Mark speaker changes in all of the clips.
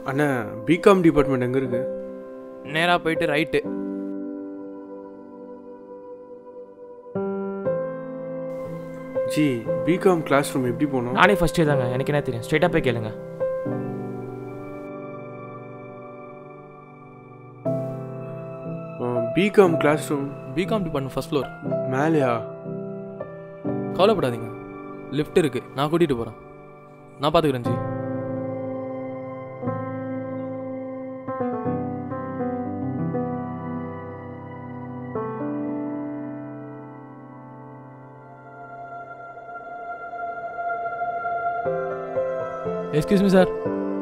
Speaker 1: அண்ணா BCom department எங்கே இருக்கு
Speaker 2: நேராக போயிட்டு ரைட்டு
Speaker 1: ஜி பிகாம் கிளாஸ் ரூம் எப்படி போகணும்
Speaker 2: நானே ஃபர்ஸ்ட் இயர் தாங்க எனக்கு என்ன தெரியும் ஸ்ட்ரெயிட்டாக போய் கேளுங்க
Speaker 1: BCom class room
Speaker 3: BCom department first floor
Speaker 1: மேலேயா
Speaker 3: கவலைப்படாதீங்க லிஃப்ட் இருக்கு நான் கூட்டிட்டு போறேன் நான் பாத்துக்கிறேன் ஜி எக்ஸ்கியூஸ் மீ சார்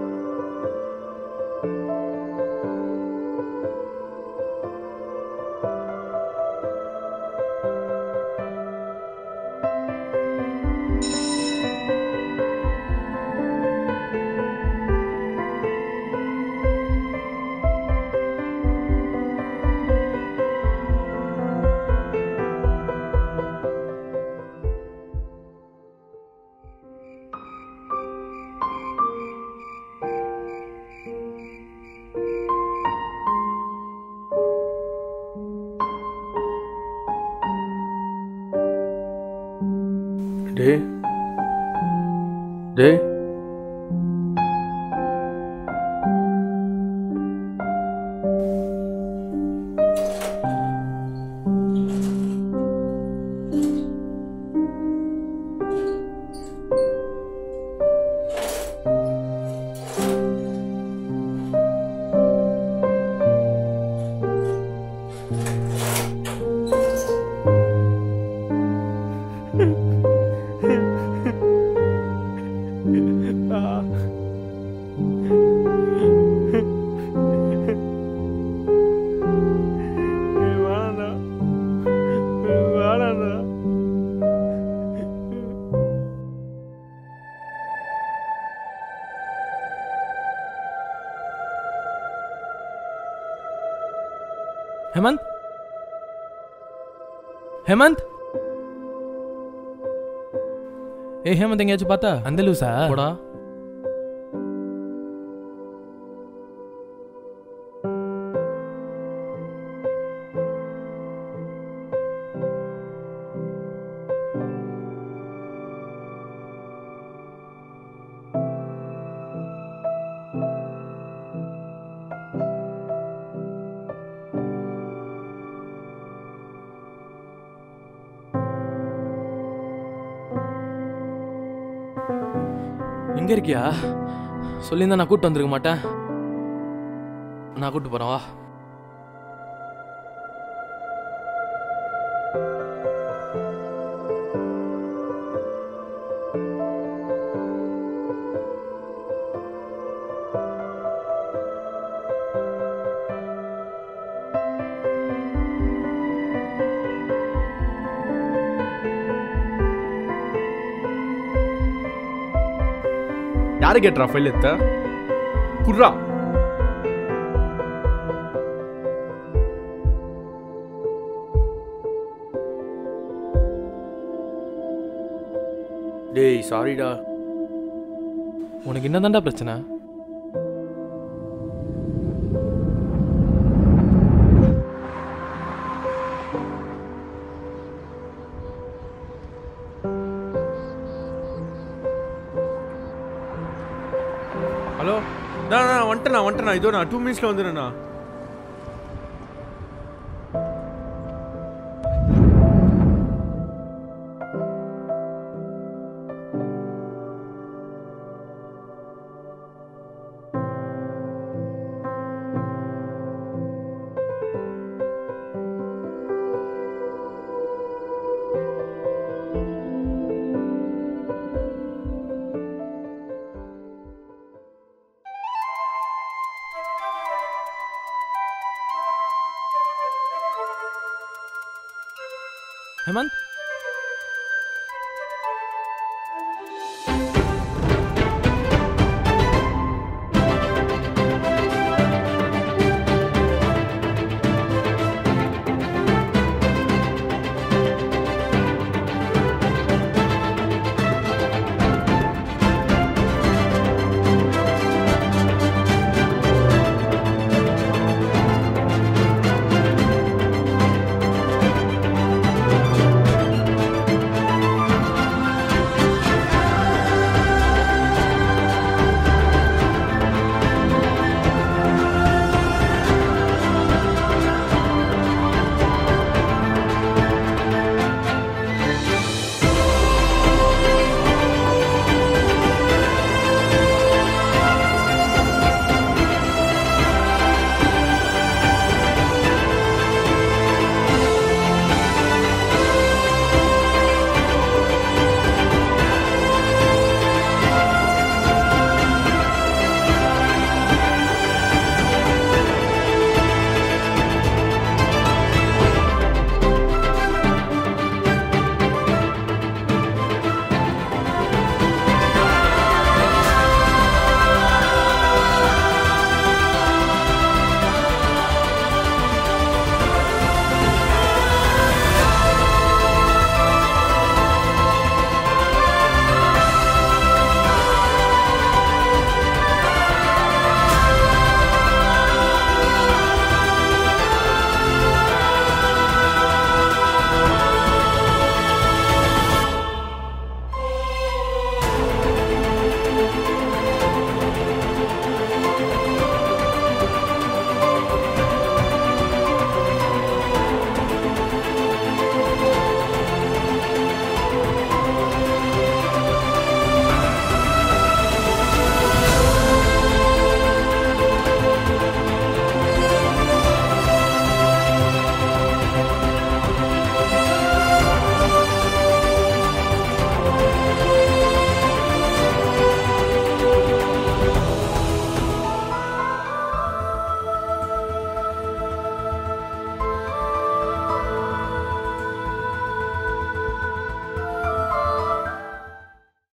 Speaker 1: டே டே வேணாண்டா வேணாண்டா
Speaker 3: ஹேமந்த் ஹேமந்த் ஏய் ஹேமந்த் எங்கேயாச்சும் பார்த்தா
Speaker 2: அந்த லூசா
Speaker 3: போடா எங்க இருக்கியா சொல்லியிருந்தா நான் கூட்டு வந்திருக்க மாட்டேன் நான் கூட்டு போறேன் வா
Speaker 1: யாரு கேட்டுறா ஃபைல் எத்த குர்ரா டேய் சாரிடா
Speaker 3: உனக்கு என்னதான்டா பிரச்சனை
Speaker 1: ஹலோ நான் நான் வந்துட்டேண்ணா வந்துட்டேண்ணா இதோ நான் டூ மினிட்ஸில் வந்துடுறேண்ணா
Speaker 3: ஹேமந்த்